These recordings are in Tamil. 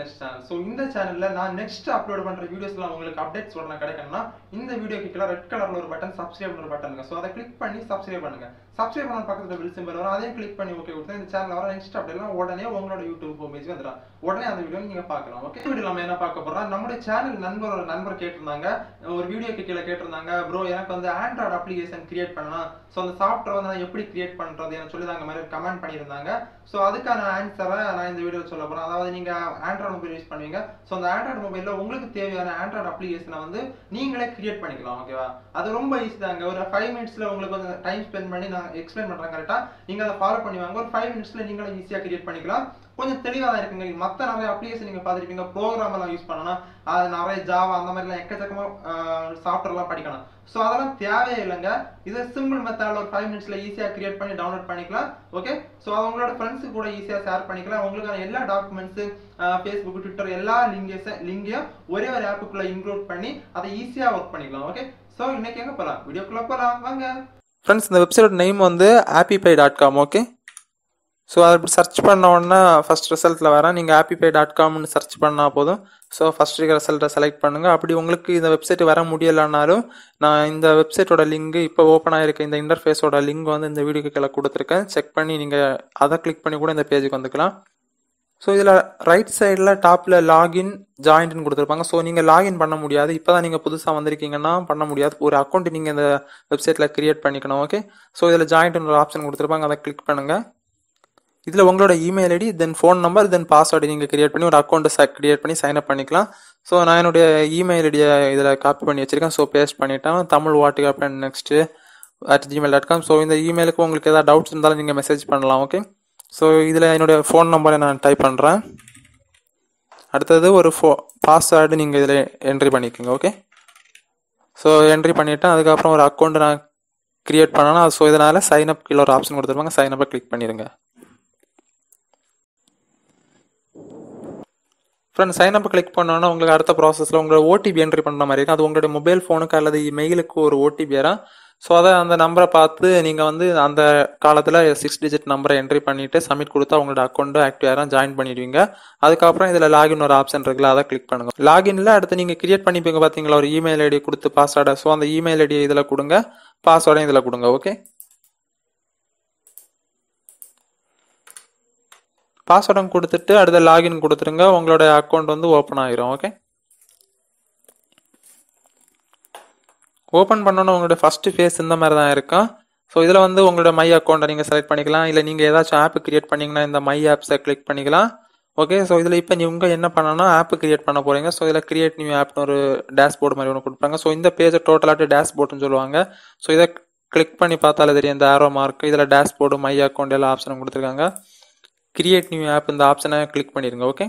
நெக்ஸ்ட் சேனல் ஸோ இந்த சேனல்ல நான் நெக்ஸ்ட் அப்லோட் பண்ற வீடியோஸ்லாம் உங்களுக்கு அப்டேட்ஸ் உடனே கிடைக்கணும்னா இந்த வீடியோக்கு கீழே ரெட் கலர்ல ஒரு பட்டன் சப்ஸ்கிரைப் ஒரு பட்டன் ஸோ அதை கிளிக் பண்ணி சப்ஸ்கிரைப் பண்ணுங்க சப்ஸ்கிரைப் பண்ண பக்கத்துல பில் சிம்பிள் வரும் அதையும் கிளிக் பண்ணி ஓகே கொடுத்தா இந்த சேனல் வர நெக்ஸ்ட் அப்டேட்லாம் உடனே உங்களோட யூடியூப் ஹோம் பேஜ் வந்துடும் உடனே அந்த வீடியோ நீங்க பார்க்கலாம் ஓகே வீடியோ நம்ம என்ன பார்க்க போறோம் நம்மளுடைய சேனல் நண்பர் ஒரு நண்பர் கேட்டிருந்தாங்க ஒரு வீடியோக்கு கீழே கேட்டிருந்தாங்க ப்ரோ எனக்கு வந்து ஆண்ட்ராய்டு அப்ளிகேஷன் கிரியேட் பண்ணலாம் ஸோ அந்த சாஃப்ட்வேர் வந்து நான் எப்படி கிரியேட் பண்றது எனக்கு சொல்லி தாங்க மாதிரி கமெண்ட் பண்ணியிருந்தாங்க ஸோ அதுக்கான ஆன்சரை நான் இந்த வீடியோ சொல்ல போறேன் அதாவது நீங்க ஆண்ட்ராய்டு மொபைல் யூஸ் பண்ணுவீங்க ஸோ அந்த ஆண்ட்ராய்டு மொபைல்ல உங்களுக்கு தேவையான ஆண்ட்ராய்டு அப்ளிகேஷனை வந்து நீங்களே கிரியேட் பண்ணிக்கலாம் ஓகேவா அது ரொம்ப ஈஸி தாங்க ஒரு ஃபைவ் மினிட்ஸ்ல உங்களுக்கு வந்து டைம் ஸ்பெண்ட் பண்ணி நான் எக்ஸ்பிளைன் பண்றேன் கரெக்டா நீங்க அதை ஃபாலோ பண்ணி வாங்க ஒரு ஃபைவ் மினிட்ஸ்ல நீங்களும் ஈஸியா கிரியேட் பண்ணிக்கலாம் கொஞ்சம் தெளிவாக தான் இருக்குங்க மற்ற நிறைய அப்ளிகேஷன் நீங்கள் பார்த்துருப்பீங்க ப்ரோக்ராம் எல்லாம் யூஸ் பண்ணணும் அது நிறைய ஜாவா அந்த மாதிரிலாம் எக்கச்சக்கமாக சாஃப்ட்வேர்லாம் படிக்கணும் ஸோ அதெல்லாம் தேவையே இல்லைங்க இது சிம்பிள் மெத்தடில் ஒரு ஃபைவ் மினிட்ஸில் ஈஸியாக கிரியேட் பண்ணி டவுன்லோட் பண்ணிக்கலாம் ஓகே ஸோ அது உங்களோட ஃப்ரெண்ட்ஸு கூட ஈஸியாக ஷேர் பண்ணிக்கலாம் உங்களுக்கான எல்லா டாக்குமெண்ட்ஸு ஃபேஸ்புக் ட்விட்டர் எல்லா லிங்கேஸ் லிங்கையும் ஒரே ஒரு ஆப்புக்குள்ளே இன்க்ளூட் பண்ணி அதை ஈஸியாக ஒர்க் பண்ணிக்கலாம் ஓகே ஸோ இன்னைக்கு எங்கே போகலாம் வீடியோக்குள்ளே போகலாம் வாங்க ஃப்ரெண்ட்ஸ் இந்த வெப்சைட் நேம் வந்து Appy Pie dot com okay so அதை இப்படி சர்ச் பண்ண உடனே ஃபஸ்ட் ரிசல்ட்டில் வரேன் நீங்கள் ஆப்பிபை டாட் காம்னு சர்ச் பண்ணால் போதும் ஸோ ஃபஸ்ட் இருக்கிற ரிசல்ட்டை செலக்ட் பண்ணுங்கள் அப்படி உங்களுக்கு இந்த வெப்சைட் வர முடியலைனாலும் நான் இந்த வெப்சைட்டோட லிங்க் இப்போ ஓப்பன் ஆகிருக்க இந்த இன்டர்ஃபேஸோட லிங்க் வந்து இந்த வீடியோக்கு கீழே கொடுத்துருக்கேன் செக் பண்ணி நீங்கள் அதை கிளிக் பண்ணி கூட இந்த பேஜுக்கு வந்துக்கலாம் ஸோ இதில் ரைட் சைடில் டாப்பில் லாகின் ஜாயின்ட்னு கொடுத்துருப்பாங்க ஸோ நீங்கள் லாகின் பண்ண முடியாது இப்போ தான் நீங்கள் புதுசாக வந்திருக்கீங்கன்னா பண்ண முடியாது ஒரு அக்கௌண்ட் நீங்கள் இந்த வெப்சைட்டில் கிரியேட் பண்ணிக்கணும் ஓகே ஸோ இதில் ஜாயின்ட்னு ஒரு ஆப்ஷன் கொடுத்துருப்பாங்க அதை கிளிக் பண்ணுங்கள் இதில் உங்களோட email ID then phone number then password நீங்கள் கிரியேட் பண்ணி ஒரு அக்கௌண்ட்டை கிரியேட் பண்ணி சைன் அப் பண்ணிக்கலாம் ஸோ நான் என்னுடைய இமெயில் ஐடியை இதில் காப்பி பண்ணி வச்சிருக்கேன் ஸோ பேஸ்ட் பண்ணிட்டேன் தமிழ் வாட்டுக்கு அப்புறம் next at Gmail dot com so இந்த இமெயிலுக்கு உங்களுக்கு ஏதாவது டவுட்ஸ் இருந்தாலும் நீங்கள் மெசேஜ் பண்ணலாம் ஓகே ஸோ இதில் என்னுடைய ஃபோன் நம்பரை நான் டைப் பண்ணுறேன் அடுத்தது ஒரு ஃபோ பாஸ்வேர்டு நீங்கள் இதில் என்ட்ரி பண்ணிக்கோங்க ஓகே ஸோ என்ட்ரி பண்ணிவிட்டேன் அதுக்கப்புறம் ஒரு அக்கௌண்ட் நான் க்ரியேட் பண்ணனா ஸோ இதனால் சைன் அப் கீழே ஒரு ஆப்ஷன் கொடுத்துருப்பாங்க சைன் அப்பை கிளிக் பண்ணிடுங்க ஃப்ரெண்ட் சைன் அப் கிளிக் பண்ணோன்னா உங்களுக்கு அடுத்த ப்ராசஸில் உங்களோட ஓடிபி என்ட்ரி பண்ணுற மாதிரி இருக்கும் அது உங்களுடைய மொபைல் ஃபோனுக்கு அல்லது மெயிலுக்கு ஒரு ஓடிபி வரும் ஸோ அதை அந்த நம்பரை பார்த்து நீங்கள் வந்து அந்த காலத்தில் சிக்ஸ் டிஜிட் நம்பரை என்ட்ரி பண்ணிவிட்டு சப்மிட் கொடுத்தா உங்களோட அக்கௌண்ட்டு ஆக்டிவ் ஆகிடும் ஜாயின் பண்ணிடுவீங்க அதுக்கப்புறம் இதில் லாகின் ஒரு ஆப்ஷன் இருக்குல்ல அதை கிளிக் பண்ணுங்க லாகின்ல அடுத்து நீங்கள் கிரியேட் பண்ணிப்பீங்க பார்த்தீங்களா ஒரு இமெயில் ஐடி கொடுத்து பாஸ்வேர்டை ஸோ அந்த இமெயில் ஐடியை இதில் கொடுங்க பாஸ்வேர்டையும் இதில் கொடுங்க ஓகே பாஸ்வேர்டும் கொடுத்துட்டு அடுத்த லாகின் கொடுத்துருங்க உங்களோட அக்கௌண்ட் வந்து ஓப்பன் ஆகிரும் ஓகே ஓப்பன் பண்ணோன்னு உங்களோட ஃபஸ்ட்டு ஃபேஸ் இந்த மாதிரி தான் இருக்கும் ஸோ இதில் வந்து உங்களோட மை அக்கௌண்ட்டை நீங்கள் செலக்ட் பண்ணிக்கலாம் இல்லை நீங்கள் ஏதாச்சும் ஆப் கிரியேட் பண்ணிங்கன்னா இந்த மை ஆப்ஸை கிளிக் பண்ணிக்கலாம் ஓகே ஸோ இதில் இப்போ நீங்கள் என்ன பண்ணணும்னா ஆப் கிரியேட் பண்ண போகிறீங்க ஸோ இதில் கிரியேட் நியூ ஆப்னு ஒரு டேஷ்போர்டு மாதிரி ஒன்று கொடுப்பாங்க ஸோ இந்த பேஜை டோட்டலாட்டு டேஷ்போர்டுன்னு சொல்லுவாங்க ஸோ இதை கிளிக் பண்ணி பார்த்தாலே தெரியும் இந்த ஆரோ மார்க் இதில் டேஷ்போர்டு மை அக்கௌண்ட் எல்லா ஆப்ஷனும் கொடுத்துருக்காங்க கிரியேட் நியூ ஆப் இந்த ஆப்ஷனை கிளிக் பண்ணிடுங்க ஓகே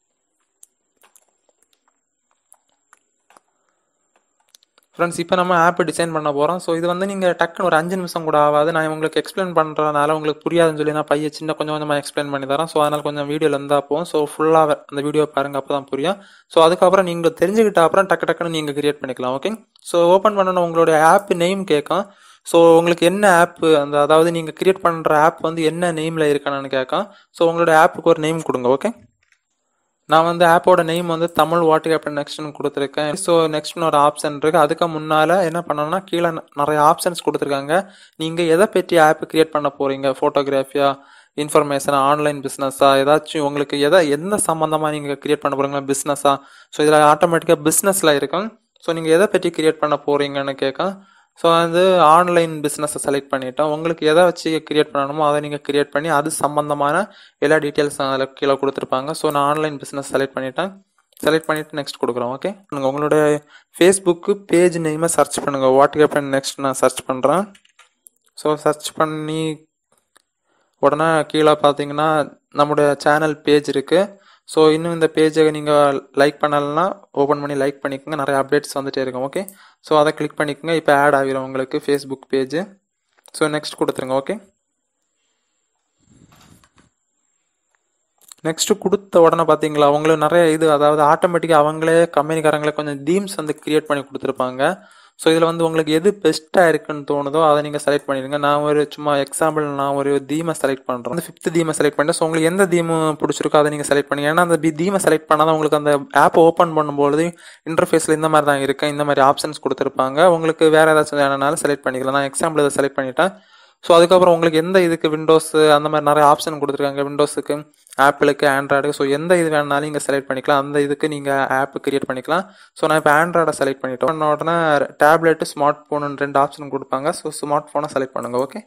ஃப்ரெண்ட்ஸ் இப்போ நம்ம ஆப் டிசைன் பண்ண போகிறோம் ஸோ இது வந்து நீங்கள் டக்குன்னு ஒரு அஞ்சு நிமிஷம் கூட ஆகாது நான் உங்களுக்கு எக்ஸ்பிளைன் பண்ணுறதுனால உங்களுக்கு புரியாதுன்னு சொல்லி நான் பையன் சின்ன கொஞ்சம் கொஞ்சமாக எக்ஸ்பிளைன் பண்ணி தரேன் ஸோ அதனால் கொஞ்சம் வீடியோவில் இருந்தால் போகும் ஸோ ஃபுல்லாக அந்த வீடியோ பாருங்கள் அப்போ தான் புரியும் ஸோ அதுக்கப்புறம் நீங்கள் தெரிஞ்சுக்கிட்ட அப்புறம் டக்கு டக்குன்னு நீங்கள் கிரியேட் பண்ணிக்கலாம் ஓகே ஸோ ஓப்பன் பண்ணணும் உங்களுடைய ஆப் நேம் கேட்கும் ஸோ உங்களுக்கு என்ன ஆப் அந்த அதாவது நீங்கள் கிரியேட் பண்ணுற ஆப் வந்து என்ன நேமில் இருக்கானு கேட்கும் ஸோ உங்களோட ஆப்புக்கு ஒரு நேம் கொடுங்க ஓகே நான் வந்து ஆப்போட நேம் வந்து தமிழ் வாட்டி அப்படி நெக்ஸ்ட்னு கொடுத்துருக்கேன் ஸோ நெக்ஸ்ட்னு ஒரு ஆப்ஷன் இருக்குது அதுக்கு முன்னால் என்ன பண்ணணும்னா கீழே நிறைய ஆப்ஷன்ஸ் கொடுத்துருக்காங்க நீங்கள் எதை பற்றி ஆப் கிரியேட் பண்ண போகிறீங்க ஃபோட்டோகிராஃபியா இன்ஃபர்மேஷன் ஆன்லைன் பிஸ்னஸா ஏதாச்சும் உங்களுக்கு எதை எந்த சம்மந்தமாக நீங்கள் கிரியேட் பண்ண போகிறீங்களா பிஸ்னஸா ஸோ இதில் ஆட்டோமேட்டிக்காக பிஸ்னஸில் இருக்கும் ஸோ நீங்கள் எதை பற்றி கிரியேட் பண்ண போகிறீங்கன்னு கேட்கும் ஸோ வந்து ஆன்லைன் பிஸ்னஸை செலக்ட் பண்ணிட்டோம் உங்களுக்கு எதை வச்சு கிரியேட் பண்ணணுமோ அதை நீங்கள் கிரியேட் பண்ணி அது சம்மந்தமான எல்லா டீட்டெயில்ஸ் அதில் கீழே கொடுத்துருப்பாங்க ஸோ நான் ஆன்லைன் பிஸ்னஸ் செலக்ட் பண்ணிட்டேன் செலக்ட் பண்ணிவிட்டு நெக்ஸ்ட் கொடுக்குறோம் ஓகே உங்களோட ஃபேஸ்புக்கு பேஜ் நேமை சர்ச் பண்ணுங்கள் வாட் கேப்பன் நெக்ஸ்ட் நான் சர்ச் பண்ணுறேன் ஸோ சர்ச் பண்ணி உடனே கீழே பார்த்தீங்கன்னா நம்முடைய சேனல் பேஜ் இருக்குது ஸோ இன்னும் இந்த பேஜை நீங்கள் லைக் பண்ணலைன்னா ஓப்பன் பண்ணி லைக் பண்ணிக்கோங்க நிறைய அப்டேட்ஸ் வந்துட்டே இருக்கும் ஓகே ஸோ அதை கிளிக் பண்ணிக்கோங்க இப்போ ஆட் ஆகிரும் உங்களுக்கு ஃபேஸ்புக் பேஜ் ஸோ நெக்ஸ்ட் கொடுத்துருங்க ஓகே நெக்ஸ்ட் கொடுத்த உடனே பார்த்தீங்களா அவங்களுக்கு நிறைய இது அதாவது ஆட்டோமேட்டிக்காக அவங்களே கம்பெனிக்காரங்களே கொஞ்சம் தீம்ஸ் வந்து கிரியேட் பண்ணி கொடுத்துருப்பாங்க ஸோ இதில் வந்து உங்களுக்கு எது பெஸ்ட்டாக இருக்குன்னு தோணுதோ அதை நீங்கள் செலக்ட் பண்ணிடுங்க நான் ஒரு சும்மா எக்ஸாம்பிள் நான் ஒரு தீமை செலக்ட் பண்ணுறேன் அந்த ஃபிஃப்த் தீமை செலக்ட் பண்ணிட்டேன் ஸோ உங்களுக்கு எந்த தீம் பிடிச்சிருக்கோ அதை நீங்கள் செலக்ட் பண்ணுங்க ஏன்னா அந்த தீமை செலக்ட் பண்ணால் உங்களுக்கு அந்த ஆப் ஓப்பன் பண்ணும்போது இன்டர்ஃபேஸில் இந்த மாதிரி தான் இருக்கு இந்த மாதிரி ஆப்ஷன்ஸ் கொடுத்துருப்பாங்க உங்களுக்கு வேறு ஏதாச்சும் வேணுனாலும் செலக்ட் பண்ணிக்கலாம் நான் எக்ஸாம்பிள் இதை செலக்ட் பண்ணிட்டேன் ஸோ அதுக்கப்புறம் உங்களுக்கு எந்த இதுக்கு விண்டோஸ் அந்த மாதிரி நிறைய ஆப்ஷன் கொடுத்துருக்காங்க விண்டோஸுக்கு ஆப்பிளுக்கு ஆண்ட்ராய்டு ஸோ எந்த இது வேணாலும் நீங்கள் செலக்ட் பண்ணிக்கலாம் அந்த இதுக்கு நீங்கள் ஆப் கிரியேட் பண்ணிக்கலாம் ஸோ நான் இப்போ ஆண்ட்ராய்டை செலக்ட் பண்ணிட்டோம் பண்ண உடனே டேப்லெட்டு ஸ்மார்ட் ஃபோனு ரெண்டு ஆப்ஷன் கொடுப்பாங்க ஸோ ஸ்மார்ட் ஃபோனை செலக்ட் பண்ணுங்கள் ஓகே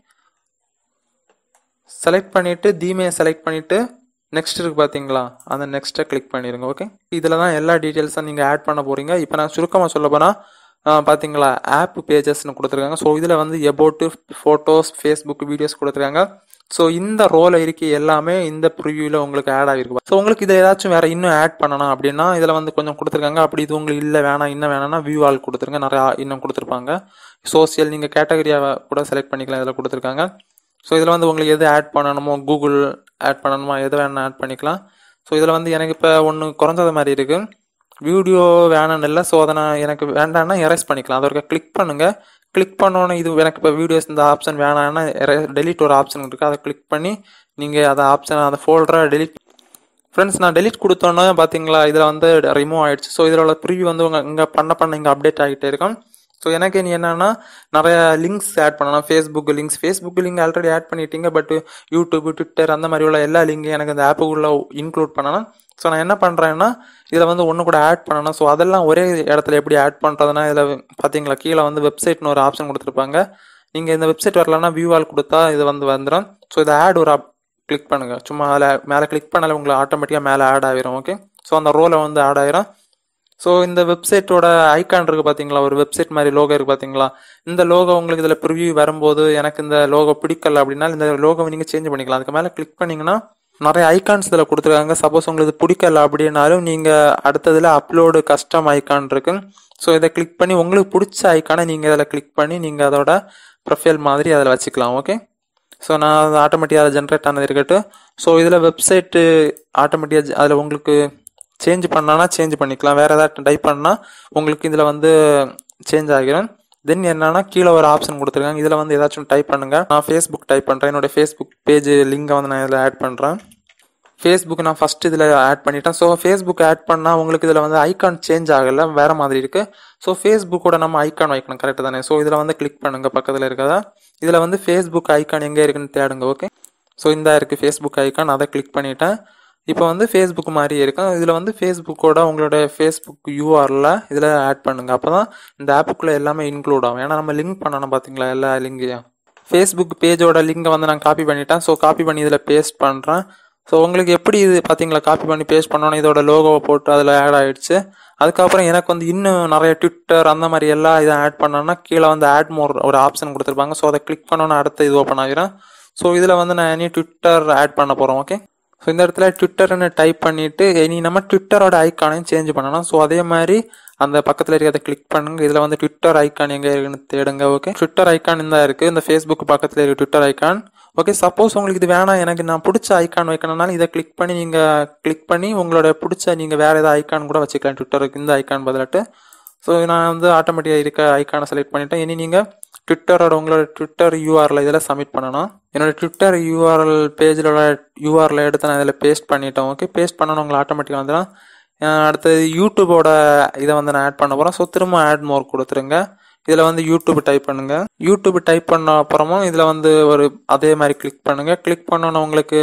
செலக்ட் பண்ணிவிட்டு தீமையை செலக்ட் பண்ணிவிட்டு நெக்ஸ்ட் இருக்கு பார்த்தீங்களா அந்த நெக்ஸ்ட்டை கிளிக் பண்ணிடுங்க ஓகே இதில் தான் எல்லா டீட்டெயில்ஸும் நீங்கள் ஆட் பண்ண போகிறீங்க இப்போ நான் சுருக்கமாக சொல்ல போனால் பார்த்தீங்களா ஆப் பேஜஸ்னு கொடுத்துருக்காங்க ஸோ இதில் வந்து எபோட்டு ஃபோட்டோஸ் ஃபேஸ்புக் வீடியோஸ் கொடுத்துருக்காங்க ஸோ இந்த ரோல இருக்க எல்லாமே இந்த ப்ரிவியூவில் உங்களுக்கு ஆட் ஆகிருக்கு ஸோ உங்களுக்கு இதை ஏதாச்சும் வேறு இன்னும் ஆட் பண்ணணும் அப்படின்னா இதில் வந்து கொஞ்சம் கொடுத்துருக்காங்க அப்படி இது உங்களுக்கு இல்லை வேணாம் இன்னும் வேணாம்னா வியூ ஆல் கொடுத்துருங்க நிறையா இன்னும் கொடுத்துருப்பாங்க சோசியல் நீங்கள் கேட்டகரியாவை கூட செலக்ட் பண்ணிக்கலாம் இதில் கொடுத்துருக்காங்க ஸோ இதில் வந்து உங்களுக்கு எது ஆட் பண்ணணுமோ கூகுள் ஆட் பண்ணணுமோ எது வேணால் ஆட் பண்ணிக்கலாம் ஸோ இதில் வந்து எனக்கு இப்போ ஒன்று குறைஞ்சது மாதிரி இருக்குது வீடியோ வேணும்னு இல்லை ஸோ அதை நான் எனக்கு வேண்டாம்னா எரேஸ் பண்ணிக்கலாம் அதை ஒரு கிளிக் பண்ணுங்கள் கிளிக் பண்ணோன்னே இது எனக்கு இப்போ வீடியோஸ் இந்த ஆப்ஷன் வேணாம்னா டெலிட் ஒரு ஆப்ஷன் இருக்குது அதை கிளிக் பண்ணி நீங்கள் அதை ஆப்ஷன் அந்த ஃபோல்டரை டெலிட் ஃப்ரெண்ட்ஸ் நான் டெலிட் கொடுத்தோன்னே பார்த்தீங்களா இதில் வந்து ரிமூவ் ஆயிடுச்சு ஸோ இதில் உள்ள ப்ரிவியூ வந்து உங்கள் இங்கே பண்ண பண்ண இங்கே அப்டேட் ஆகிட்டே இருக்கும் ஸோ எனக்கு நீ என்னன்னா நிறைய லிங்க்ஸ் ஆட் பண்ணணும் Facebook links Facebook link already add பண்ணிட்டீங்க பட் யூடியூப் ட்விட்டர் அந்த மாதிரி உள்ள எல்லா லிங்கையும் எனக்கு அந்த ஆப்புக்குள்ளே இன்க்ளூட் பண்ணணும் ஸோ நான் என்ன பண்ணுறேன்னா இதில் வந்து ஒன்று கூட ஆட் பண்ணணும் ஸோ அதெல்லாம் ஒரே இடத்துல எப்படி ஆட் பண்ணுறதுனா இதில் பார்த்தீங்களா கீழே வந்து வெப்சைட்னு ஒரு ஆப்ஷன் கொடுத்துருப்பாங்க நீங்கள் இந்த வெப்சைட் வரலன்னா வியூ ஆல் கொடுத்தா இது வந்து வந்துடும் ஸோ இதை ஆட் ஒரு கிளிக் பண்ணுங்கள் சும்மா அதில் மேலே கிளிக் பண்ணாலே உங்களுக்கு ஆட்டோமேட்டிக்காக மேலே ஆட் ஆகிரும் ஓகே ஸோ அந்த ரோலை வந்து ஆட் ஆகிரும் ஸோ இந்த வெப்சைட்டோட ஐக்கான் இருக்குது பார்த்தீங்களா ஒரு வெப்சைட் மாதிரி லோகோ இருக்குது பார்த்தீங்களா இந்த லோகோ உங்களுக்கு இதில் ப்ரிவியூ வரும்போது எனக்கு இந்த லோகோ பிடிக்கல அப்படின்னா இந்த லோகோவை நீங்கள் சேஞ்ச் பண்ணிக்கலாம் அதுக்கு மேலே கிளிக் பண்ணிங்கன்னா நிறைய ஐக்கான்ஸ் இதில் கொடுத்துருக்காங்க சப்போஸ் உங்களுக்கு பிடிக்கல அப்படின்னாலும் நீங்கள் அடுத்ததில் அப்லோடு கஸ்டம் ஐக்கான் இருக்கு ஸோ இதை கிளிக் பண்ணி உங்களுக்கு பிடிச்ச ஐக்கானை நீங்கள் இதில் கிளிக் பண்ணி நீங்கள் அதோட ப்ரொஃபைல் மாதிரி அதில் வச்சுக்கலாம் ஓகே ஸோ நான் அது ஆட்டோமேட்டிக்காக அதை ஜென்ரேட் ஆனது இருக்கட்டும் ஸோ இதில் வெப்சைட்டு ஆட்டோமேட்டிக்காக அதில் உங்களுக்கு சேஞ்ச் பண்ணானா சேஞ்ச் பண்ணிக்கலாம் வேறு ஏதாவது டைப் பண்ணால் உங்களுக்கு இதில் வந்து சேஞ்ச் ஆகிரும் தென் என்னன்னா கீழே ஒரு ஆப்ஷன் கொடுத்துருக்காங்க இதில் வந்து ஏதாச்சும் டைப் பண்ணுங்க நான் ஃபேஸ்புக் டைப் பண்ணுறேன் என்னோட ஃபேஸ்புக் பேஜ் லிங்கை வந்து நான் இதில் ஆட் பண்ணுறேன் ஃபேஸ்புக் நான் ஃபஸ்ட் இதில் ஆட் பண்ணிட்டேன் ஸோ ஃபேஸ்புக் ஆட் பண்ணால் உங்களுக்கு இதில் வந்து ஐக்கான் சேஞ்ச் ஆகலை வேறு மாதிரி இருக்குது ஸோ ஃபேஸ்புக்கோட நம்ம ஐக்கான் வைக்கணும் கரெக்டு தானே ஸோ இதில் வந்து கிளிக் பண்ணுங்கள் பக்கத்தில் இருக்கதா இதில் வந்து ஃபேஸ்புக் ஐக்கான் எங்கே இருக்குன்னு தேடுங்க ஓகே ஸோ இந்த இருக்குது ஃபேஸ்புக் ஐக்கான் அதை கிளிக் பண்ணிட்டேன் இப்போ வந்து ஃபேஸ்புக் மாதிரி இருக்கும் இதில் வந்து ஃபேஸ்புக்கோட உங்களோட ஃபேஸ்புக் யூஆரில் இதில் ஆட் பண்ணுங்கள் அப்போ தான் இந்த ஆப்புக்குள்ளே எல்லாமே இன்க்ளூட் ஆகும் ஏன்னா நம்ம லிங்க் பண்ணணும் பார்த்தீங்களா எல்லா லிங்கையும் ஃபேஸ்புக் பேஜோட லிங்கை வந்து நான் காப்பி பண்ணிட்டேன் ஸோ காப்பி பண்ணி இதில் பேஸ்ட் பண்ணுறேன் ஸோ உங்களுக்கு எப்படி இது பார்த்தீங்களா காப்பி பண்ணி பேஸ்ட் பண்ணோன்னே இதோட லோகோவை போட்டு அதில் ஆட் ஆகிடுச்சு அதுக்கப்புறம் எனக்கு வந்து இன்னும் நிறைய ட்விட்டர் அந்த மாதிரி எல்லா இதை ஆட் பண்ணோன்னா கீழே வந்து ஆட் மோர் ஒரு ஆப்ஷன் கொடுத்துருப்பாங்க ஸோ அதை கிளிக் பண்ணோன்னா அடுத்த இது ஓப்பன் ஆகிரும் ஸோ இதில் வந்து நான் இனி ட்விட்டர் ஆட் பண்ண போகிறோம் ஓகே ஸோ இந்த இடத்துல ட்விட்டர்னு டைப் பண்ணிட்டு இனி நம்ம ட்விட்டரோட ஐக்கானையும் சேஞ்ச் பண்ணணும் ஸோ அதே மாதிரி அந்த பக்கத்தில் இருக்கிறத கிளிக் பண்ணுங்க இதில் வந்து ட்விட்டர் ஐக்கான் எங்கே இருக்குன்னு தேடுங்க ஓகே ட்விட்டர் ஐக்கான் தான் இருக்குது இந்த ஃபேஸ்புக் பக்கத்தில் இருக்க ட்விட்டர் ஐக்கான் ஓகே சப்போஸ் உங்களுக்கு இது வேணாம் எனக்கு நான் பிடிச்ச ஐக்கான் வைக்கணும்னாலும் இதை கிளிக் பண்ணி நீங்கள் கிளிக் பண்ணி உங்களோட பிடிச்ச நீங்கள் வேறு ஏதாவது ஐக்கான் கூட வச்சுக்கலாம் ட்விட்டருக்கு இந்த ஐக்கான் பதிலாட்டு ஸோ நான் வந்து ஆட்டோமேட்டிக்காக இருக்க ஐக்கானை செலக்ட் பண்ணிட்டேன் இனி நீங்கள் ட்விட்டரோட உங்களோட ட்விட்டர் யூஆரில் இதில் சப்மிட் பண்ணணும் என்னோட ட்விட்டர் யூஆர்எல் பேஜிலோட யூஆரில் எடுத்து நான் இதில் பேஸ்ட் பண்ணிட்டேன் ஓகே பேஸ்ட் பண்ணணும் உங்களுக்கு ஆட்டோமேட்டிக்காக வந்துடும் அடுத்தது யூடியூபோட இதை வந்து நான் ஆட் பண்ண போகிறேன் ஸோ திரும்ப ஆட் மோர் கொடுத்துருங்க இதில் வந்து யூடியூப் டைப் பண்ணுங்க யூடியூப் டைப் பண்ண அப்புறமும் இதில் வந்து ஒரு அதே மாதிரி கிளிக் பண்ணுங்க கிளிக் பண்ணோன்னு உங்களுக்கு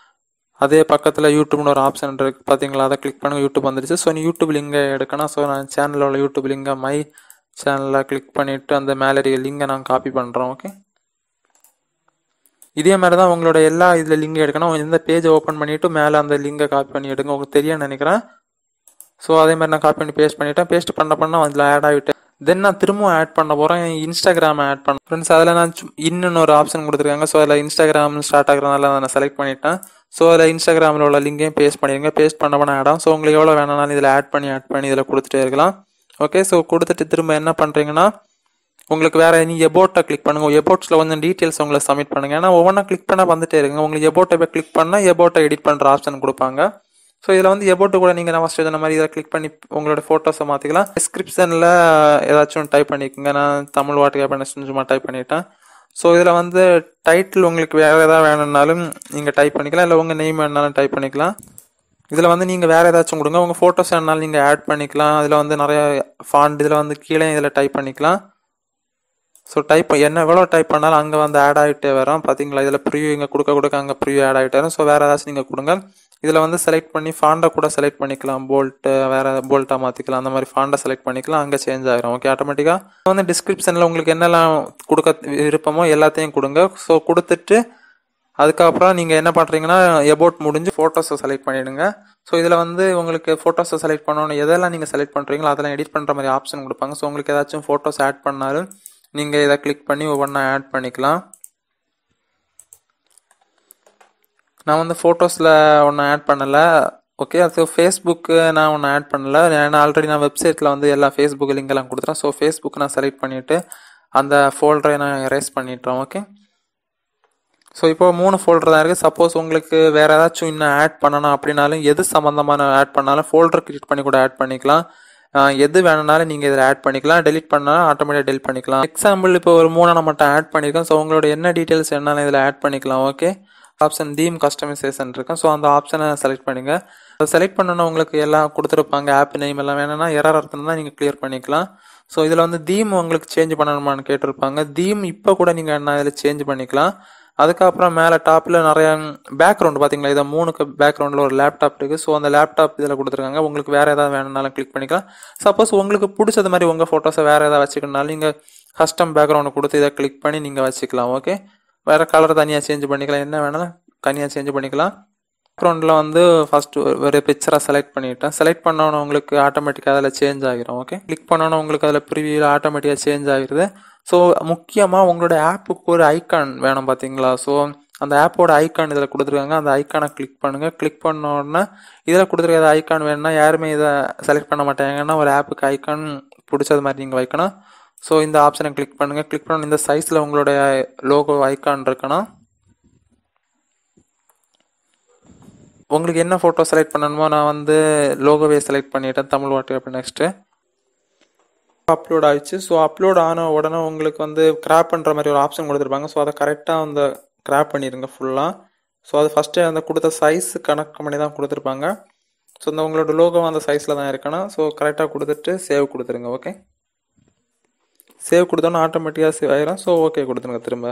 அதே பக்கத்தில் யூடியூப்னு ஒரு ஆப்ஷன் இருக்குது பார்த்தீங்களா அதை கிளிக் பண்ணுங்க யூடியூப் வந்துருச்சு ஸோ நீ யூடியூப் லிங்கை எடுக்கணும் ஸோ நான் சேனலோட யூடியூப் லிங்கை மை சேனலில் கிளிக் பண்ணிவிட்டு அந்த மேலே இருக்க லிங்கை நான் காப்பி பண்ணுறோம் ஓகே இதே மாதிரி தான் உங்களோட எல்லா இதில் லிங்க் எடுக்கணும் எந்த பேஜை ஓப்பன் பண்ணிவிட்டு மேலே அந்த லிங்கை காப்பி பண்ணி எடுங்க உங்களுக்கு தெரியும் நினைக்கிறேன் ஸோ அதே மாதிரி நான் காப்பி பண்ணி பேஸ்ட் பண்ணிட்டேன் பேஸ்ட் பண்ண பண்ண அதில் ஆட் ஆகிட்டு தென் நான் திரும்பவும் ஆட் பண்ண போகிறேன் இன்ஸ்டாகிராம் ஆட் பண்ண ஃப்ரெண்ட்ஸ் அதில் நான் இன்னொன்று ஒரு ஆப்ஷன் கொடுத்துருக்காங்க ஸோ அதில் இன்ஸ்டாகிராம் ஸ்டார்ட் ஆகிறதுனால நான் செலக்ட் பண்ணிட்டேன் ஸோ அதில் இன்ஸ்டாகிராமில் உள்ள லிங்கையும் பேஸ்ட் பண்ணிடுங்க பேஸ்ட் பண்ண பண்ண ஆடும் ஸோ உங்களுக்கு எவ்வளோ வேணாலும் இதில் ஆட் பண்ணி ஆட் பண்ணி இதில் கொடுத்துட்டே இருக்கலாம் ஓகே ஸோ கொடுத்துட்டு திரும்ப என்ன பண்ணுறீங்கன்னா உங்களுக்கு வேற நீ எபோட்டை கிளிக் பண்ணுங்க எபோட்ஸில் கொஞ்சம் டீட்டெயில்ஸ் உங்களை சப்மிட் பண்ணுங்க ஏன்னா ஒவ்வொன்றா கிளிக் பண்ண வந்துட்டே இருங்க உங்களுக்கு எபோட்டை போய் கிளிக் பண்ணால் எபோட்டை எடிட் பண்ணுற ஆப்ஷன் கொடுப்பாங்க ஸோ இதில் வந்து எபோட்டு கூட நீங்கள் நான் ஃபஸ்ட்டு சொன்ன மாதிரி இதை கிளிக் பண்ணி உங்களோட ஃபோட்டோஸை மாற்றிக்கலாம் டிஸ்கிரிப்ஷனில் ஏதாச்சும் டைப் பண்ணிக்கோங்க நான் தமிழ் வாட்டு கேப் சும்மா டைப் பண்ணிட்டேன் ஸோ இதில் வந்து டைட்டில் உங்களுக்கு வேறு ஏதாவது வேணும்னாலும் நீங்கள் டைப் பண்ணிக்கலாம் இல்லை உங்கள் நெய்ம் வேணுனாலும் டைப் பண்ணிக்கலாம் இதில் வந்து நீங்கள் வேறு ஏதாச்சும் கொடுங்க உங்கள் ஃபோட்டோஸ் வேணாலும் நீங்கள் ஆட் பண்ணிக்கலாம் அதில் வந்து நிறைய ஃபாண்ட் இதில் வந்து கீழே இதில் டைப் பண்ணிக்கலாம் ஸோ டைப் என்ன எவ்வளோ டைப் பண்ணாலும் அங்கே வந்து ஆட் ஆகிட்டே வரும் பார்த்தீங்களா இதில் ப்ரியூ இங்கே கொடுக்க கொடுக்க அங்கே ப்ரியூ ஆட் ஆகிட்டே வரும் ஸோ வேறு ஏதாச்சும் நீங்கள் கொடுங்க இதில் வந்து செலக்ட் பண்ணி ஃபாண்டை கூட செலக்ட் பண்ணிக்கலாம் போல்ட்டு வேறு போல்ட்டாக மாற்றிக்கலாம் அந்த மாதிரி ஃபாண்டை செலக்ட் பண்ணிக்கலாம் அங்கே சேஞ்ச் ஆகிரும் ஓகே ஆட்டோமேட்டிக்காக வந்து டிஸ்கிரிப்ஷனில் உங்களுக்கு என்னெல்லாம் கொடுக்க விருப்பமோ எல்லாத்தையும் கொடுங்க ஸோ கொடுத்துட்டு அதுக்கப்புறம் நீங்கள் என்ன பண்ணுறீங்கன்னா எபோட் முடிஞ்சு ஃபோட்டோஸை செலக்ட் பண்ணிவிடுங்க ஸோ இதில் வந்து உங்களுக்கு ஃபோட்டோஸை செலக்ட் பண்ணணும் எதெல்லாம் நீங்கள் செலக்ட் பண்ணுறீங்களோ அதெல்லாம் எடிட் பண்ணுற மாதிரி ஆப்ஷன் கொடுப்பாங்க ஸோ உங்களுக்கு ஏதாச்சும் ஃபோட்டோஸ் ஆட் பண்ணாலும் நீங்கள் இதை கிளிக் பண்ணி ஒவ்வொன்றா ஆட் பண்ணிக்கலாம் நான் வந்து ஃபோட்டோஸில் ஒன்றும் ஆட் பண்ணலை ஓகே அது ஃபேஸ்புக்கு நான் ஒன்றும் ஆட் பண்ணலை ஏன்னா ஆல்ரெடி நான் வெப்சைட்டில் வந்து எல்லா ஃபேஸ்புக் லிங்க் எல்லாம் கொடுத்துறேன் ஸோ ஃபேஸ்புக் நான் செலக்ட் பண்ணிவிட்டு அந்த ஃபோல்டரை நான் எரேஸ் பண்ணிட்டேன் ஓகே ஸோ இப்போ மூணு ஃபோல்டர் தான் இருக்குது சப்போஸ் உங்களுக்கு வேறு ஏதாச்சும் இன்னும் ஆட் பண்ணணும் அப்படின்னாலும் எது சம்மந்தமான ஆட் பண்ணாலும் ஃபோல்டர் கிரியேட் பண்ணி கூட ஆட் பண்ணிக்கலாம் எது வேணுனாலும் நீங்கள் இதில் ஆட் பண்ணிக்கலாம் டெலிட் பண்ணாலும் ஆட்டோமேட்டிக் டெலிட் பண்ணிக்கலாம் எக்ஸாம்பிள் இப்போ ஒரு மூணு நான் மட்டும் ஆட் பண்ணியிருக்கேன் ஸோ உங்களோட என்ன டீட்டெயில்ஸ் என்னன்னு இதில் ஆட் பண்ணிக்கலாம் ஓகே ஆப்ஷன் தீம் கஸ்டமைசேஷன் இருக்கும் ஸோ அந்த ஆப்ஷனை செலக்ட் பண்ணுங்க அதை செலக்ட் பண்ணணும் உங்களுக்கு எல்லாம் கொடுத்துருப்பாங்க ஆப் நேம் எல்லாம் வேணும்னா எரர் இருந்தால் நீங்கள் கிளியர் பண்ணிக்கலாம் ஸோ இதில் வந்து தீம் உங்களுக்கு சேஞ்ச் பண்ணணுமான்னு கேட்டிருப்பாங்க தீம் இப்போ கூட நீங்கள் என்ன இதில் சேஞ்ச் பண்ணிக்கலாம் அதுக்கப்புறம் மேலே டாப்பில் நிறைய பேக்ரவுண்ட் பார்த்தீங்களா இதை மூணுக்கு பேக்ரவுண்டில் ஒரு லேப்டாப் இருக்குது ஸோ அந்த லேப்டாப் இதில் கொடுத்துருக்காங்க உங்களுக்கு வேறு ஏதாவது வேணும்னாலும் கிளிக் பண்ணிக்கலாம் சப்போஸ் உங்களுக்கு பிடிச்சது மாதிரி உங்கள் ஃபோட்டோஸை வேறு ஏதாவது வச்சுக்கணுனாலும் நீங்கள் கஸ்டம் பேக்ரவுண்டை கொடுத்து இதை கிளிக் பண்ணி நீங்கள் வச்சுக்கலாம் ஓகே வேறு கலர் தனியாக சேஞ்ச் பண்ணிக்கலாம் என்ன வேணாலும் தனியாக சேஞ்ச் பண்ணிக்கலாம் பேக்ரவுண்டில் வந்து ஃபஸ்ட்டு ஒரு பிக்சரை செலக்ட் பண்ணிட்டேன் செலக்ட் பண்ணோன்னு உங்களுக்கு ஆட்டோமேட்டிக்காக அதில் சேஞ்ச் ஆகிரும் ஓகே கிளிக் பண்ணோன்னு உங்களுக்கு அதில் ப்ரிவியூவில் ஆட்டோமேட்டிக்காக சேஞ்ச் ஆகிருது ஸோ முக்கியமாக உங்களோட ஆப்புக்கு ஒரு ஐக்கான் வேணும் பார்த்தீங்களா ஸோ அந்த ஆப்போட ஐக்கான் இதில் கொடுத்துருக்காங்க அந்த ஐக்கானை கிளிக் பண்ணுங்கள் கிளிக் பண்ண உடனே இதில் கொடுத்துருக்க ஐக்கான் வேணும்னா யாருமே இதை செலக்ட் பண்ண மாட்டாங்கன்னா ஒரு ஆப்புக்கு ஐக்கான் பிடிச்சது மாதிரி நீங்கள் வைக்கணும் ஸோ இந்த ஆப்ஷனை கிளிக் பண்ணுங்கள் கிளிக் பண்ண இந்த சைஸில் உங்களுடைய லோகோ ஐக்கான் இருக்கணும் உங்களுக்கு என்ன ஃபோட்டோ செலக்ட் பண்ணணுமோ நான் வந்து லோகோவே செலக்ட் பண்ணிட்டேன் தமிழ் வாட்டு அப்படி நெக்ஸ்ட்டு அப்லோட் ஆயிடுச்சு ஸோ அப்லோட் ஆன உடனே உங்களுக்கு வந்து கிராப் பண்ணுற மாதிரி ஒரு ஆப்ஷன் கொடுத்துருப்பாங்க ஸோ அதை கரெக்டாக அந்த கிராப் பண்ணிடுங்க ஃபுல்லாக ஸோ அது ஃபஸ்ட்டு அந்த கொடுத்த சைஸ் கணக்கு பண்ணி தான் கொடுத்துருப்பாங்க ஸோ இந்த உங்களோட லோகோ அந்த சைஸில் தான் இருக்கணும் ஸோ கரெக்டாக கொடுத்துட்டு சேவ் கொடுத்துருங்க ஓகே சேவ் கொடுத்தோன்னா ஆட்டோமேட்டிக்காக சேவ் ஆயிரும் ஸோ ஓகே கொடுத்துருங்க திரும்ப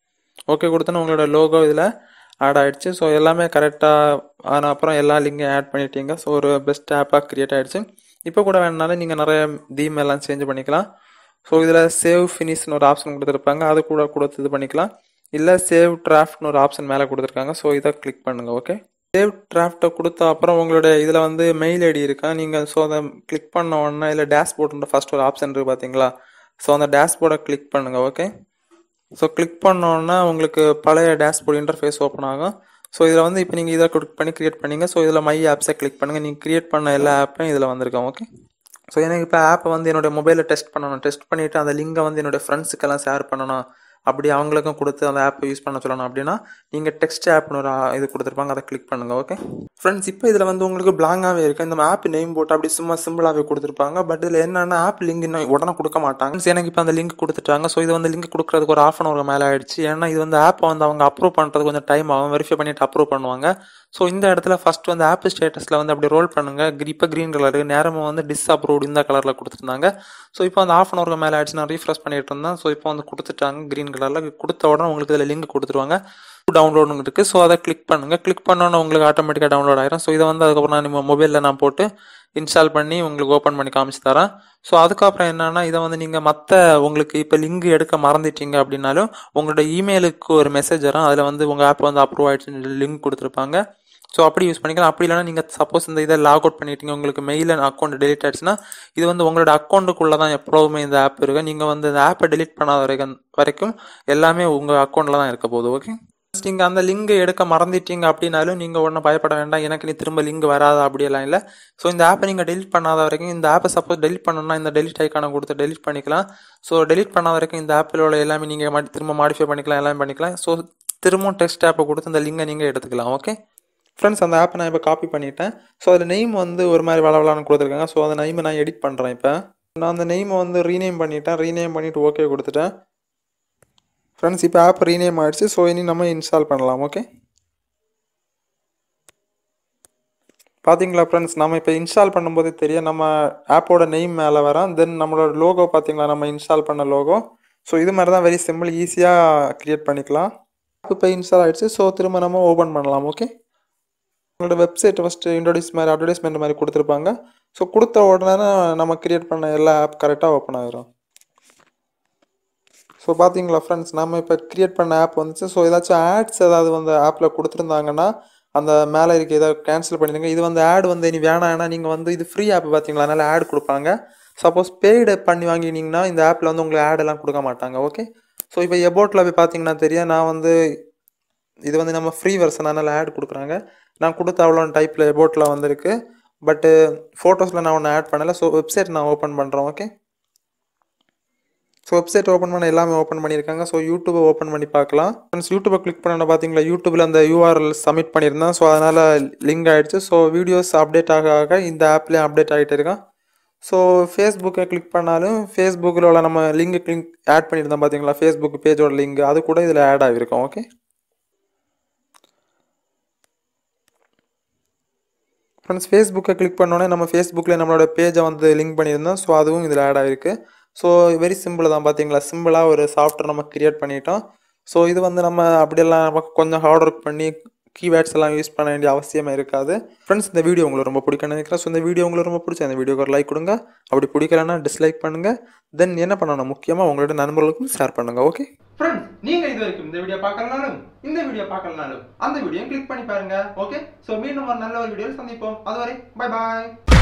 ஓகே கொடுத்தோன்னா உங்களோட லோகோ இதில் ஆட் ஆகிடுச்சு ஸோ எல்லாமே கரெக்டாக ஆன அப்புறம் எல்லா லிங்கையும் ஆட் பண்ணிட்டீங்க ஸோ ஒரு பெஸ்ட் ஆப்பாக க்ரியேட் ஆகிடுச்சு இப்போ கூட வேணுனாலும் நீங்கள் நிறைய தீம் எல்லாம் சேஞ்ச் பண்ணிக்கலாம் ஸோ இதில் சேவ் ஃபினிஷ்னு ஒரு ஆப்ஷன் கொடுத்துருப்பாங்க அது கூட கொடுத்து இது பண்ணிக்கலாம் இல்லை சேவ் டிராஃப்ட்னு ஒரு ஆப்ஷன் மேலே கொடுத்துருக்காங்க ஸோ இதை கிளிக் பண்ணுங்கள் ஓகே சேவ் டிராஃப்ட்டை கொடுத்த அப்புறம் உங்களுடைய இதில் வந்து மெயில் ஐடி இருக்கா நீங்கள் ஸோ அதை கிளிக் பண்ண உடனே இல்லை டேஷ்போர்டுன்ற ஃபஸ்ட் ஒரு ஆப்ஷன் இருக்குது பார்த்தீங்களா ஸோ அந்த டேஷ்போர்டை கிளிக் பண்ணுங்கள் ஓகே ஸோ கிளிக் பண்ணோன்னா உங்களுக்கு பழைய டேஷ்போர்ட் இன்டர்ஃபேஸ் ஓப்பன் ஆகும் ஸோ இதில் வந்து இப்போ நீங்கள் இதை கிளிக் பண்ணி கிரியேட் பண்ணீங்க ஸோ இதில் மை ஆப்ஸை கிளிக் பண்ணுங்கள் நீங்கள் கிரியேட் பண்ண எல்லா ஆப்பையும் இதில் வந்திருக்கோம் ஓகே ஸோ எனக்கு இப்போ ஆப்பை வந்து என்னோட மொபைலில் டெஸ்ட் பண்ணணும் டெஸ்ட் பண்ணிவிட்டு அந்த லிங்கை வந்து என்னோட ஃப்ரெண்ட்ஸுக்கெல்லாம் ஷேர் பண்ணணும் அப்படி அவங்களுக்கும் கொடுத்து அந்த ஆப்பை யூஸ் பண்ண சொல்லணும் அப்படின்னா நீங்கள் டெக்ஸ்ட் ஆப்னு ஒரு இது கொடுத்துருப்பாங்க அதை கிளிக் பண்ணுங்கள் ஓகே ஃப்ரெண்ட்ஸ் இப்போ இதில் வந்து உங்களுக்கு பிளாங்காகவே இருக்குது இந்த ஆப் நேம் போட்டு அப்படி சும்மா சிம்பிளாகவே கொடுத்துருப்பாங்க பட் இதில் என்னென்னா ஆப் லிங்க் இன்னும் உடனே கொடுக்க மாட்டாங்க எனக்கு இப்போ அந்த லிங்க் கொடுத்துட்டாங்க ஸோ இது வந்து லிங்க் கொடுக்குறதுக்கு ஒரு ஆஃப் அன் அவர் மேலே ஆயிடுச்சு ஏன்னா இது வந்து ஆப்பை வந்து அவங்க அப்ரூவ் பண்ணுறது கொஞ்சம் டைம் ஆகும் வெரிஃபை பண்ணிட்டு அப்ரூவ் பண்ணுவாங்க ஸோ இந்த இடத்துல ஃபர்ஸ்ட் வந்து ஆப் ஸ்டேட்டஸில் வந்து அப்படி ரோல் பண்ணுங்க இப்போ க்ரீன் கலர் நேரமும் வந்து டிஸ் அப்ரூவ்டு இந்த கலரில் கொடுத்துருந்தாங்க ஸோ இப்போ அந்த ஆஃப் அன் அவருக்கு மேலே ஆயிடுச்சு நான் ரீஃப்ரெஷ் பண்ணிட்டு இருந்தேன் ஸோ இப்போ வந்து கொடுத்துட்டாங்க க்ரீன் கலரில் கொடுத்த உடனே உங்களுக்கு இதில் லிங்க் கொடுத்துருவாங்க டவுன்லோடுங்க இருக்குது ஸோ அதை கிளிக் பண்ணுங்கள் கிளிக் பண்ணோன்னே உங்களுக்கு ஆட்டோமேட்டிக்காக டவுன்லோட் ஆயிரும் ஸோ இதை வந்து அதுக்கப்புறம் நான் நம்ம மொபைலில் நான் போட்டு இன்ஸ்டால் பண்ணி உங்களுக்கு ஓப்பன் பண்ணி காமிச்சு தரேன் ஸோ அதுக்கப்புறம் என்னன்னா இதை வந்து நீங்கள் மற்ற உங்களுக்கு இப்போ லிங்க் எடுக்க மறந்துட்டீங்க அப்படின்னாலும் உங்களோட இமெயிலுக்கு ஒரு மெசேஜ் வரும் அதில் வந்து உங்கள் ஆப் வந்து அப்ரூவ் ஆயிடுச்சுன்னு லிங்க் கொடுத்துருப்பாங்க ஸோ அப்படி யூஸ் பண்ணிக்கலாம் அப்படி இல்லைனா நீங்கள் சப்போஸ் இந்த இதை லாக் அவுட் பண்ணிட்டீங்க உங்களுக்கு மெயில் அக்கௌண்ட் டெலிட் ஆயிடுச்சுன்னா இது வந்து உங்களோட அக்கௌண்ட்டுக்குள்ளே தான் எப்போவுமே இந்த ஆப் இருக்கு நீங்கள் வந்து இந்த ஆப்பை டெலிட் பண்ணாத வரைக்கும் வரைக்கும் எல்லாமே உங்கள் அக்கௌண்ட்டில் தான் இருக்க போகுது ஓகே நீங்கள் அந்த லிங்கை எடுக்க மறந்துட்டீங்க அப்படின்னாலும் நீங்கள் ஒன்றும் பயப்பட வேண்டாம் எனக்கு நீ திரும்ப லிங்க் வராதா அப்படியெல்லாம் இல்லை ஸோ இந்த ஆப்பை நீங்கள் டெலிட் பண்ணாத வரைக்கும் இந்த ஆப்பை சப்போஸ் டெலிட் பண்ணணும்னா இந்த டெலிட் ஐக்கானை கொடுத்து டெலிட் பண்ணிக்கலாம் ஸோ டெலிட் பண்ணாத வரைக்கும் இந்த ஆப்பில் உள்ள எல்லாமே நீங்கள் திரும்ப மாடிஃபை பண்ணிக்கலாம் எல்லாமே பண்ணிக்கலாம் ஸோ திரும்பவும் டெக்ஸ்ட் ஆப்பை கொடுத்து இந்த லிங்கை நீங்கள் எடுத்துக்கலாம் ஓகே ஃப்ரெண்ட்ஸ் அந்த ஆப்பை நான் இப்போ காப்பி பண்ணிட்டேன் ஸோ அதில் நெய்ம் வந்து ஒரு மாதிரி வளவலான்னு கொடுத்துருக்காங்க ஸோ அந்த நெய்மை நான் எடிட் பண்ணுறேன் இப்போ நான் அந்த நெய்மை வந்து ரீநேம் பண்ணிட்டேன் ரீநேம் பண்ணிவிட்டு ஓகே கொடுத்துட்டேன் ஃப்ரெண்ட்ஸ் இப்போ ஆப் ரீநேம் ஆயிடுச்சு ஸோ இனி நம்ம இன்ஸ்டால் பண்ணலாம் ஓகே பார்த்தீங்களா ஃப்ரெண்ட்ஸ் நம்ம இப்போ இன்ஸ்டால் பண்ணும்போதே தெரியும் நம்ம ஆப்போட நெய்ம் மேலே வரோம் தென் நம்மளோட லோகோ பார்த்தீங்களா நம்ம இன்ஸ்டால் பண்ண லோகோ ஸோ இது மாதிரி தான் வெரி சிம்பிள் ஈஸியாக க்ரியேட் பண்ணிக்கலாம் ஆப் இப்போ இன்ஸ்டால் ஆகிடுச்சு ஸோ திரும்ப நம்ம ஓப்பன் பண்ணலாம் ஓகே உங்களோட வெப்சைட் ஃபஸ்ட்டு இன்ட்ரடியூஸ் மாதிரி அட்வர்டைஸ்மெண்ட் மாதிரி கொடுத்துருப்பாங்க ஸோ கொடுத்த உடனே நம்ம க்ரியேட் பண்ண எல்லா ஆப் கரெக்டாக ஓப்பன் ஆகிரும் ஸோ பார்த்தீங்களா ஃப்ரெண்ட்ஸ் நம்ம இப்போ க்ரியேட் பண்ண ஆப் வந்துச்சு ஸோ ஏதாச்சும் ஆட்ஸ் ஏதாவது வந்து ஆப்பில் கொடுத்துருந்தாங்கன்னா அந்த மேலே இருக்க ஏதாவது கேன்சல் பண்ணிடுங்க இது வந்து ஆட் வந்து இனி வேணாம்னா நீங்கள் வந்து இது ஃப்ரீ ஆப் பார்த்தீங்களா அதனால் ஆட் கொடுப்பாங்க சப்போஸ் பெய்டு பண்ணி வாங்கினீங்கன்னா இந்த ஆப்பில் வந்து உங்களுக்கு ஆட் எல்லாம் கொடுக்க மாட்டாங்க ஓகே ஸோ இப்போ எபோட்டில் போய் பார்த்தீங்கன்னா தெரியும் நான் வந்து இது வந்து நம்ம ஃப்ரீ வெர்ஷன் அதனால் ஆட் கொடுக்குறாங்க நான் கொடுத்த அவ்வளோ டைப்பில் எபோட்டில் வந்திருக்கு பட்டு ஃபோட்டோஸில் நான் ஒன்று ஆட் பண்ணலை ஸோ வெப்சைட் நான் ஓப்பன் பண்ணுறேன் ஓகே ஸோ வெப்சைட் ஓப்பன் பண்ண எல்லாமே ஓப்பன் பண்ணியிருக்காங்க ஸோ யூடியூப்பை ஓப்பன் பண்ணி பார்க்கலாம் ஃப்ரெண்ட்ஸ் யூடியூப்பை கிளிக் பண்ண பார்த்தீங்களா யூடியூப்பில் அந்த யூஆர்எல் சப்மிட் பண்ணியிருந்தேன் ஸோ அதனால் லிங்க் ஆகிடுச்சு ஸோ வீடியோஸ் அப்டேட் ஆக ஆக இந்த ஆப்லேயும் அப்டேட் ஆகிட்டு இருக்கான் ஸோ ஃபேஸ்புக்கை கிளிக் பண்ணாலும் ஃபேஸ்புக்கில் உள்ள நம்ம லிங்க் கிளிக் ஆட் பண்ணியிருந்தோம் பார்த்தீங்களா ஃபேஸ்புக் பேஜோட லிங்க் அது கூட இதில் ஆட் ஆகிருக்கும் ஓகே ஃப்ரெண்ட்ஸ் ஃபேஸ்புக்கை கிளிக் பண்ணோன்னே நம்ம ஃபேஸ்புக்கில் நம்மளோட பேஜை வந்து லிங்க் பண்ணியிருந்தோம் ஸோ அதுவும் இதில் ஆட் ஆகிருக்கு ஸோ வெரி சிம்பிள் தான் பார்த்தீங்களா சிம்பிளாக ஒரு சாஃப்ட்வேர் நம்ம கிரியேட் பண்ணிட்டோம் ஸோ இது வந்து நம்ம அப்படியெல்லாம் நமக்கு கொஞ்சம் ஹார்ட் ஒர்க் பண்ணி கீவேர்ட்ஸ் எல்லாம் யூஸ் பண்ண வேண்டிய அவசியமே இருக்காது ஃப்ரெண்ட்ஸ் இந்த வீடியோ உங்களுக்கு ரொம்ப பிடிக்கும்னு நினைக்கிறேன் ஸோ இந்த வீடியோ உங்களுக்கு ரொம்ப பிடிச்ச இந்த வீடியோக்கு ஒரு லைக் கொடுங்க அப்படி பிடிக்கலன்னா டிஸ்லைக் பண்ணுங்கள் தென் என்ன பண்ணணும் முக்கியமாக உங்களோட நண்பர்களுக்கும் ஷேர் பண்ணுங்கள் ஓகே ஃப்ரெண்ட்ஸ் நீங்க இது வரைக்கும் இந்த வீடியோ பார்க்கலனாலும் இந்த வீடியோ பார்க்கலனாலும் அந்த வீடியோ கிளிக் பண்ணி பாருங்க ஓகே சோ மீண்டும் ஒரு நல்ல ஒரு வீடியோ சந்திப்போம் அதுவரை பை பாய்